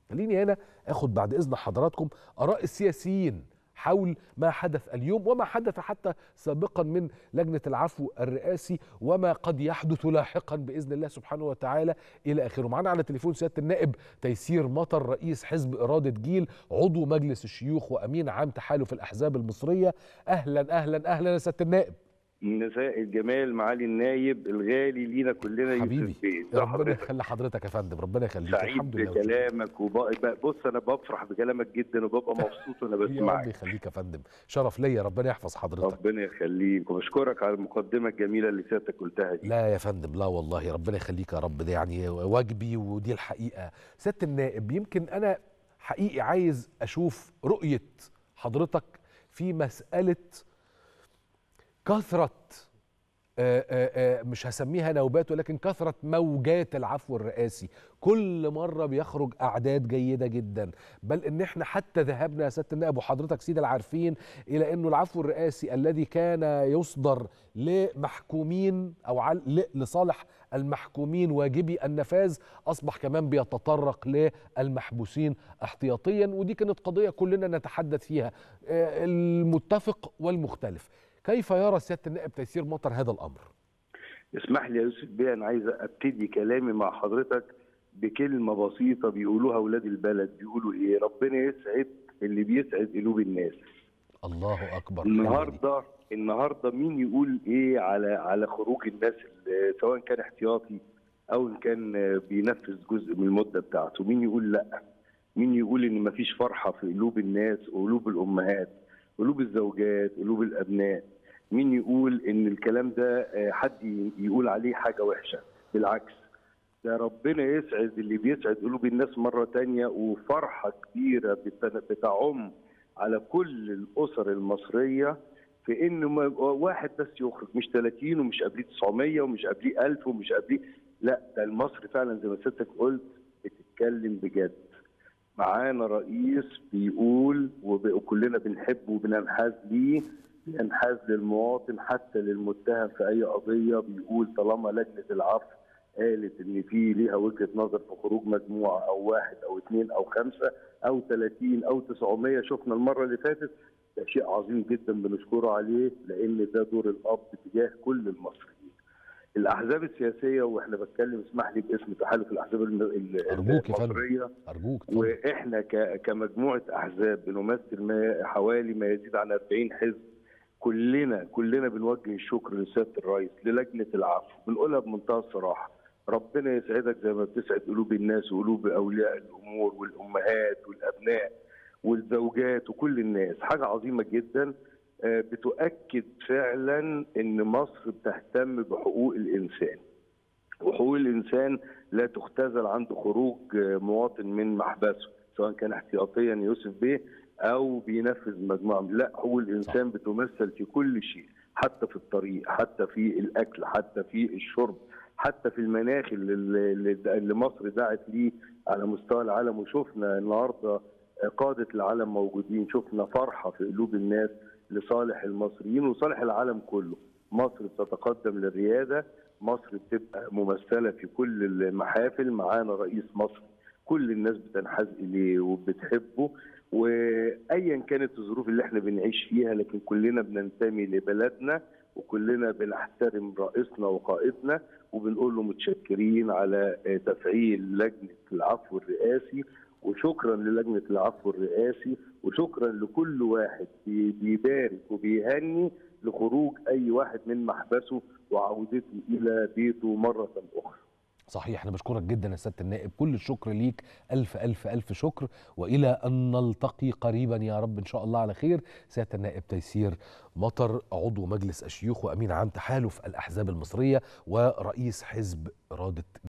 خليني هنا اخد بعد اذن حضراتكم اراء السياسيين حول ما حدث اليوم وما حدث حتى سابقا من لجنه العفو الرئاسي وما قد يحدث لاحقا باذن الله سبحانه وتعالى الى اخره. معانا على التليفون سياده النائب تيسير مطر رئيس حزب اراده جيل عضو مجلس الشيوخ وامين عام تحالف الاحزاب المصريه. اهلا اهلا اهلا يا سياده النائب. مساء الجمال معالي النايب الغالي لينا كلنا حبيبي يوسف بيه ربنا يخلي حضرتك يا فندم ربنا يخليك سعيد بكلامك وبقى بص انا بفرح بكلامك جدا وببقى مبسوط وانا يا رب بسمعك يخليك يا فندم شرف ليا ربنا يحفظ حضرتك ربنا يخليك وبشكرك على المقدمه الجميله اللي سيادتك قلتها دي لا يا فندم لا والله ربنا يخليك يا رب ده يعني واجبي ودي الحقيقه سياده النائب يمكن انا حقيقي عايز اشوف رؤيه حضرتك في مساله كثره آه، آه، آه، مش هسميها نوبات ولكن كثرة موجات العفو الرئاسي كل مرة بيخرج أعداد جيدة جدا بل إن إحنا حتى ذهبنا يا سيادة النائب وحضرتك سيدة العارفين إلى إنه العفو الرئاسي الذي كان يصدر لمحكومين أو عل- ل- لصالح المحكومين واجبي النفاذ أصبح كمان بيتطرق للمحبوسين احتياطيا ودي كانت قضية كلنا نتحدث فيها آه، المتفق والمختلف كيف يرى سياده النائب تيسير مطر هذا الامر؟ اسمح لي يا يوسف بيه انا عايز ابتدي كلامي مع حضرتك بكلمه بسيطه بيقولوها اولاد البلد بيقولوا ايه ربنا يسعد اللي بيسعد قلوب الناس الله اكبر حلوة دي. النهارده النهارده مين يقول ايه على على خروج الناس اللي سواء كان احتياطي او ان كان بينفذ جزء من المده بتاعته مين يقول لا مين يقول ان مفيش فرحه في قلوب الناس وقلوب الامهات قلوب الزوجات قلوب الابناء مين يقول ان الكلام ده آه، حد يقول عليه حاجه وحشه بالعكس ده ربنا يسعد اللي بيسعد قلوب الناس مرة تانية وفرحة كبيرة بت- بتعم على كل الأسر المصرية في إن ما- واحد بس يخرج مش 30 ومش قبليه 900 ومش قبليه 1000 ومش قبليه لا ده مصر فعلا زي ما سيادتك قلت بتتكلم بجد معانا رئيس بيقول وب- وكلنا بنحبه وبننحاز ليه بينحاز للمواطن حتى للمتهم في اي قضيه بيقول طالما لجنه العفو قالت ان في ليها وجهه نظر في خروج مجموعه او واحد او اثنين او خمسه او 30 او 900 شفنا المره اللي فاتت ده شيء عظيم جدا بنشكره عليه لان ده دور الاب تجاه كل المصريين. الاحزاب السياسيه واحنا بتكلم اسمح لي باسم تحالف الاحزاب الم- ال- أرجوك يا فندم. المصريه ارجوك اتفضل. واحنا ك- كمجموعه احزاب بنمثل ما حوالي ما يزيد عن 40 حزب كلنا كلنا بنوجه الشكر لسياده الرئيس للجنه العفو بنقولها بمنتهى الصراحه ربنا يسعدك زي ما بتسعد قلوب الناس وقلوب اولياء الامور والامهات والابناء والزوجات وكل الناس حاجه عظيمه جدا آه، بتؤكد فعلا ان مصر بتهتم بحقوق الانسان وحقوق الانسان لا تختزل عند خروج مواطن من محبسه سواء كان احتياطيا يوسف بيه او بينفذ مجموعه لا حقوق الانسان بتمثل في كل شيء حتى في الطريق حتى في الاكل حتى في الشرب حتى في المناخ اللي, اللي اللي مصر دعت ليه على مستوى العالم وشفنا النهارده قاده العالم موجودين شفنا فرحه في قلوب الناس لصالح المصريين وصالح العالم كله مصر بتتقدم للرياده مصر بتبقى ممثله في كل المحافل معانا رئيس مصر كل الناس بتنحاز اليه وبتحبه وايا كانت الظروف اللي احنا بنعيش فيها لكن كلنا بننتمي لبلدنا وكلنا بنحترم رئيسنا وقائدنا وبنقول له متشكرين على آه، تفعيل لجنه العفو الرئاسي وشكرا للجنه العفو الرئاسي وشكرا لكل واحد بي- بيبارك وبيهني لخروج اي واحد من محبسه وعودته الى بيته مره اخرى. صحيح انا بشكرك جدا يا سياده النائب كل الشكر ليك الف الف الف شكر والى ان نلتقي قريبا يا رب ان شاء الله على خير سياده النائب تيسير مطر عضو مجلس الشيوخ وامين عام تحالف الاحزاب المصريه ورئيس حزب اراده